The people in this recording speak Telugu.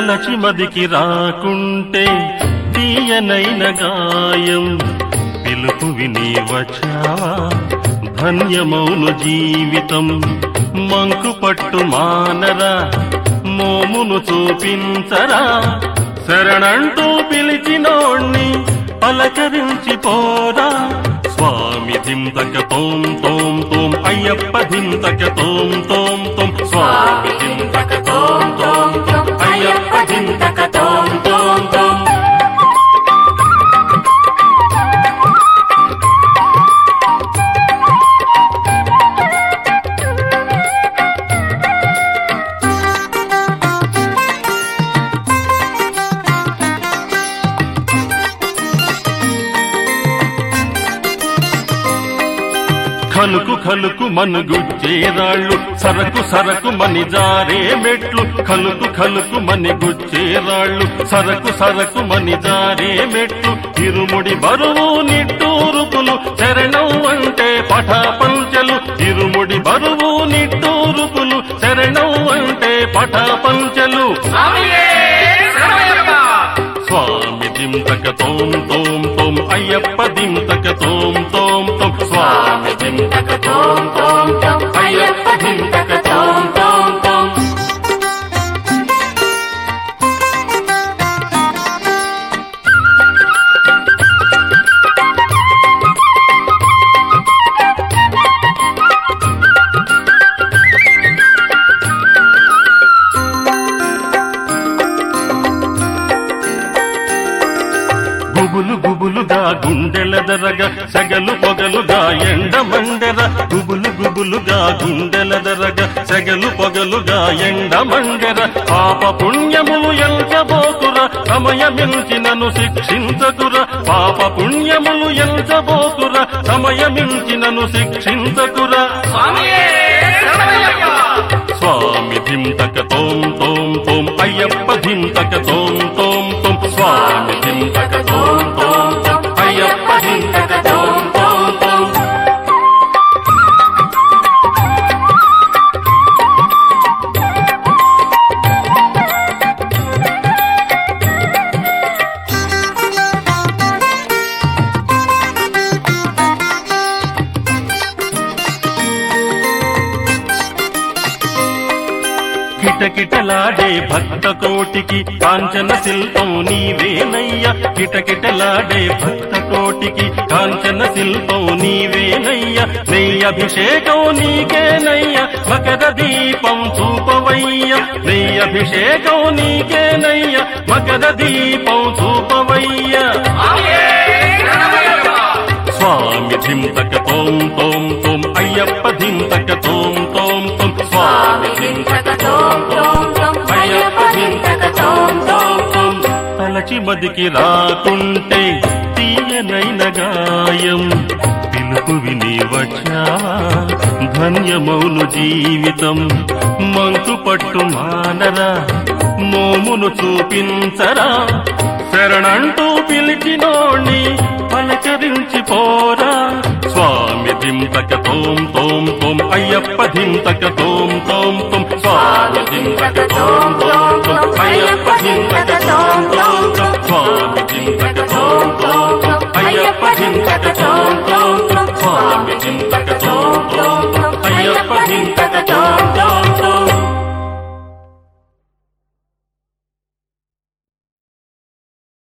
తలచి మదికి రాకుంటే తీయనైన గాయం పిలుపు విని వచ్చావా ధన్యమౌను జీవితం మంకు పట్టు మానరా మోమును చూపించరా శరణంటూ పిలిచినోణ్ణి పలకరించి పోరా స్వామి ధింతక తోం తోం తోం అయ్యప్ప ధింతక తోం తోం తోం స్వామి ధింతక తోం తోం తోం అయ్యప్ప ధింతక తోం తోం తోం ఖలుకు ఖలుకు మనుగుచ్చేరాళ్ళు సరకు సరకు మని జారే మెట్లు ఖలుకు ఖలుకు మని గుచ్చేరాళ్ళు సరకు సరకు మని జారే మెట్లు ఇరుముడి బరువు నిట్టూరుపులు చరణం అంటే పటాపంచలు ఇరుముడి బరువు నిట్టూరుపులు చరణం అంటే పటాపంచలు స్వామి దింతక తోం తోం తోం అయ్యప్ప దింతక తోం తోం తోం స్వామి దింతక తోం తోం తోం అయ్యప్ప దింతక తోం తోం తోం గుబులు గుబులుగా గుండెల దరగ సగలు పొగలుగా ఎండ మండెర గుబులు గుబులుగా గుండెల దరగ సగలు పొగలుగా ఎండ మండెర పాప పుణ్యములు ఎంచబోకుర సమయమించినను శిక్షించకుర పాప పుణ్యములు ఎంచబోకుర సమయమించినను శిక్షించకుర స్వామి ధింతక తోం తోం తోం అయ్యప్ప ధింతక తోం తోం తోం స్వామి ధింతక తోం తోం తోం అయ్యప్ప ధింతక తోం తోం తోం కిటకిటలాడే భక్త కోటికి కాంచన శిల్పం నీవేనయ్యా కిటకిటలాడే భక్త కోటికి కాంచన శిల్పం నీవేనయ్యా నెయ్యభిషేకం నీకేనయ్యా మకర దీపం చూపవయ్యా నెయ్యభిషేకం నీకేనయ్యా మకర దీపం చూపవయ్యా స్వామి ధింతక తోం తోం తోం అయ్యప్ప ధింతక తోం తోం తోం స్వామి ధింతక తోం తోం తోం అయ్యప్ప ధింతక తోం తోం తోం తలచి మదికి రాకుంటే తీయనైన గాయం పిలుపు విని వచ్చావా ధన్యమౌను జీవితం మంకు పట్టు మానరా మోమును చూపించరా శరణంటూ పిలిచినోణ్ణి పలకరించి పోరా స్వామి ధింతక తోం తోం తోం అయ్యప్ప ధింతక తోం తోం తోం స్వామి ధింతక తోం తోం తోం అయ్యప్ప ధింతక తోం తోం తోం స్వామి ధింతక తోం తోం తోం అయ్యప్ప ధింతక తోం తోం తోం స్వామి ధింతక తోం తోం తోం అయ్యప్ప ధింతక తోం